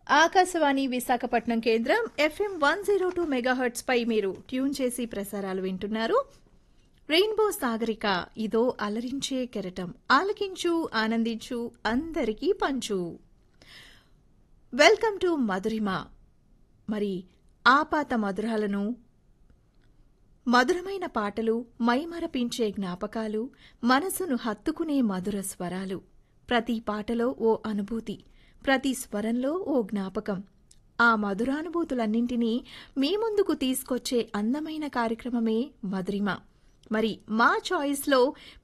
ఆకాశవాణి విశాఖపట్నం కేంద్రం FM one zero two megahertz పై మీరు ట్యూన్ చేసి ప్రసారాలు వింటున్నారు రెయిన్బో సాగరిక ఇదో అలరించే కెరటం ఆలకించు ఆనందించు అందరికీ పంచు వెల్కమ్ టు మధురిమ మరి ఆపాత మధురాలను మధురమైన పాటలు మైమరపించే జ్ఞాపకాలు మనసును హత్తుకునే మధుర స్వరాలు ప్రతి పాటలో ఓ అనుభూతి ప్రతి స్వరంలో ఓ జ్ఞాపకం ఆ మధురానుభూతులన్నింటినీ మీ ముందుకు తీసుకొచ్చే అందమైన కార్యక్రమమే మధురిమ మరి మా చాయిస్లో